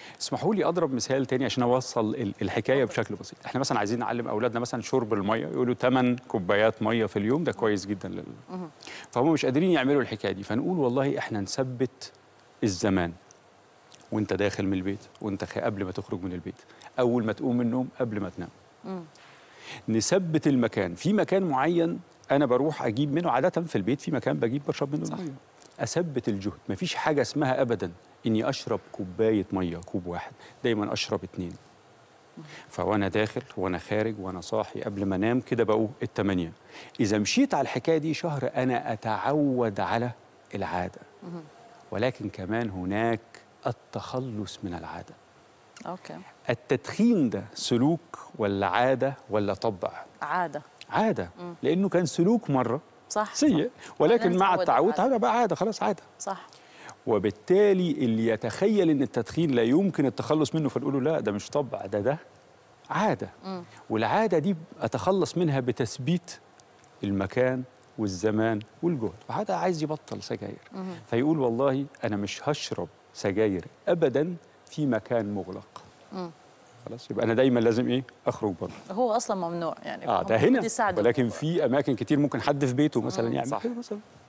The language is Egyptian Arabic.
اسمحوا لي اضرب مثال تاني عشان اوصل ال- الحكايه بشكل بسيط احنا مثلا عايزين نعلم اولادنا مثلا شرب الميه يقولوا 8 كوبايات ميه في اليوم ده كويس جدا لل... فهم مش قادرين يعملوا الحكايه دي فنقول والله احنا نثبت الزمان وانت داخل من البيت وانت خ- قبل ما تخرج من البيت اول ما تقوم من النوم قبل ما تنام نثبت المكان في مكان معين انا بروح اجيب منه عاده في البيت في مكان بجيب بشرب منه الميه اثبت الجهد مفيش حاجه اسمها ابدا اني اشرب كوبايه ميه كوب واحد دايما اشرب اتنين فوانا داخل وانا خارج وانا صاحي قبل ما انام كده بقوا التمانية اذا مشيت على الحكايه دي شهر انا اتعود على العاده ولكن كمان هناك التخلص من العاده اوكي التدخين ده سلوك ولا عاده ولا طبع عاده عاده لانه كان سلوك مره صح سيء ولكن بعدين مع اتعودت التعود عليه. هذا بقى عاده خلاص عاده صح وبالتالي اللي يتخيل ان التدخين لا يمكن التخلص منه فنقول له لا ده مش طبع ده ده عاده والعاده دي اتخلص منها بتثبيت المكان والزمان والجهد فهذا عايز يبطل سجاير فيقول والله انا مش هشرب سجاير ابدا في مكان مغلق خلاص يبقى انا دايما لازم ايه اخرج بره هو اصلا ممنوع يعني اه ده المفروض هنا يساعده ولكن الموضوع. في اماكن كتير ممكن حد في بيته مثلا يعمل صح. كده مثلا